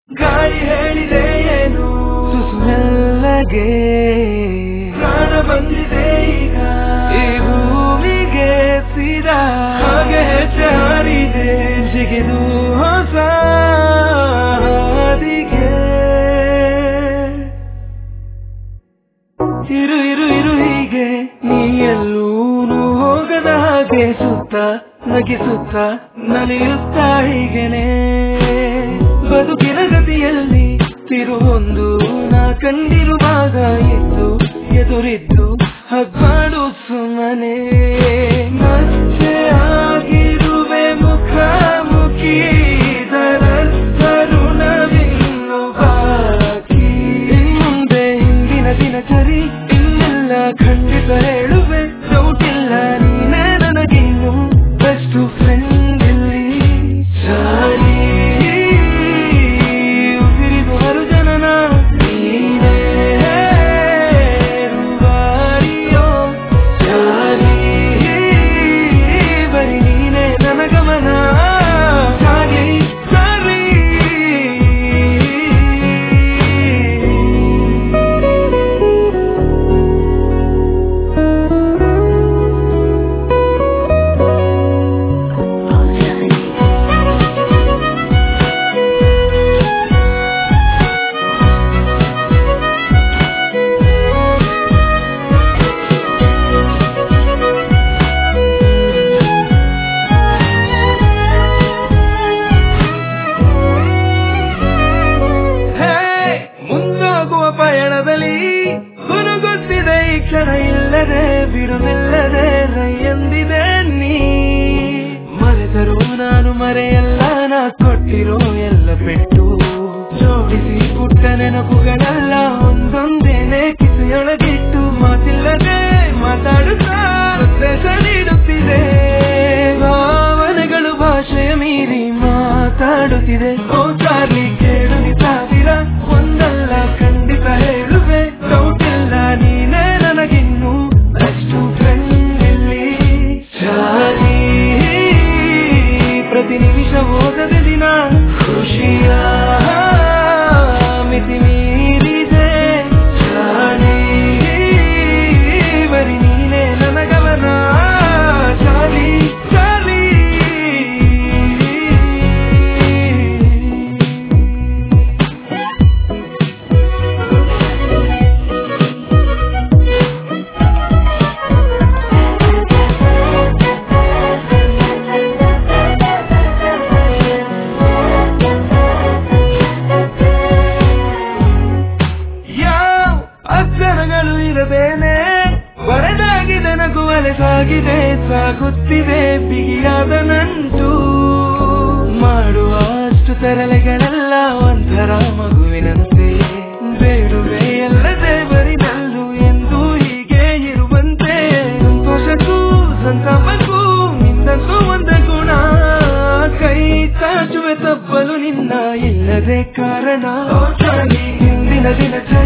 ಗಾಳಿ ಹೇಳಿದೆ ಏನು ಸುಸುಮೆಲ್ಲಗೆ ಪ್ರಾಣ ಬಂದಿದೆ ಈಗ ಈ ಭೂಮಿಗೆ ಸೀದಾ ಹಾಗೆ ಹೆಜ್ಜೆ ಹಾರಿದೆ ಜಿಗಿದು ಹೊಸ ಹಾದಿಗೆ ಇರು ಇರು ಇರು ಹೀಗೆ ನೀ ಎಲ್ಲೂನು ಹೋಗದ ಹಾಗೆ ಸುತ್ತ ನಗಿಸುತ್ತ ನಲಿಯುತ್ತ ಹೀಗೆನೆ ಬದುಕಿನ ಗತಿಯಲ್ಲಿ ತಿರುವೊಂದು ನಾ ಕಂಡಿರುವಾಗ ಇದ್ದು ಎದುರಿದ್ದು ಹಬ್ಬಾಡು ಸುಮ್ಮನೆ ಮತ್ತೆ ಆಗಿರುವೆ ಮುಖಾಮುಖಿ ಇದರರ್ಥ ಋಣವಿನ್ನು ಬಾಕಿ ಇನ್ಮುಂದೆ ಹಿಂದಿನ ದಿನಚರಿ ಇನ್ನೆಲ್ಲ ಖಂಡಿತ ಹೇಳುವೆ ಡೌಟ್ ಇಲ್ಲ ನೀನೇ ನನಗಿನ್ನು ಬೆಸ್ಟ್ ಫ್ರೆಂಡ್ ಇಲ್ಲಿ ಚಾಲಿ ಉಸಿರಿದು ಹರು ಜನನ ನೀನೇ ರುವಾರಿಯೋ ಚಾಲಿ ಬರೀ ನೀನೇ ನನ್ನ ಗಮನ ಚಾಲಿ ಚಾಲಿ ಹೇ, ಮುಂದಾಗುವ ಪಯಣದಲ್ಲಿ ಗುನುಗುತ್ತಿದೆ ಈ ಕ್ಷಣ ಇಲ್ಲದೆ ಬಿಡುವಿಲ್ಲದೆ ರೈ ಎಂದಿದೆ ನೀ ಮರೆತರು ನಾನು ಮರೆಯಲ್ಲ ನಾ ಕೊಟ್ಟಿರೋ ಎಲ್ಲ ಬಿಟ್ಟು ಜೋಡಿಸಿ ಪುಟ್ಟ ನೆನಪುಗಳೆಲ್ಲ ಒಂದೊಂದೇನೆ ಕಿಸೆಯೊಳಗಿಟ್ಟು ಮಾತಿಲ್ಲದೆ ಮಾತಾಡುತ್ತಾ ಸಂದೇಶ ನೀಡುತ್ತಿದೆ ಭಾವನೆಗಳು ಭಾಷೆಯ ಮೀರಿ ಮಾತಾಡುತ್ತಿದೆ ಓ ಚಾರ್ಲಿ ಕೇಳು ನೀ ಸಾವಿರ ಒಂದಲ್ಲ ಖಂಡಿತ ಹೇಳುವೆ ಡೌಟ್ ಇಲ್ಲ ನೀನೇ ನನಗಿನ್ನು ಅಷ್ಟು ಫ್ರೆಂಡ್ ಇಲ್ಲಿ ಚಾಲಿ ಪ್ರತಿ ನಿಮಿಷ ಹೋಗದ ದಿನ ಖುಷಿಯ ಮಿತಿ ಮೀರಿದೆ ಚಾಲಿ ಬರಿ ನೀನೇ ನನ್ನ ಗಮನ ಚಾಲಿ ಚಾಲಿ ಯಾವ ಅಕ್ಷರಗಳು ಇರದೇನೆ ಬರೆದಾಗಿದೆ ನಗುವಲೆ ಸಾಗಿದೆ ಸಾಗುತ್ತಿದೆ ಬಿಗಿಯಾದ ನಂಟು ಮಾಡುವ ಅಷ್ಟು ತರಲೆಗಳೆಲ್ಲ ಒಂಥರ ಮಗುವಿನಂತೆ ಬೇಡುವೆ ಎಲ್ಲ ದೇವರಿನಲ್ಲೂ ಎಂದು ಹೀಗೆ ಇರುವಂತೆ ಸಂತೋಷಕ್ಕೂ ಸಂತಾಪಕ್ಕೂ ನಿಂದಂತೂ ಒಂದ ಗುಣ ಕೈ ಚಾಚುವೆ ತಪ್ಪಲು ನಿನ್ನ ಇಲ್ಲದೆ ಕಾರಣ ಹಿಂದಿನ ದಿನ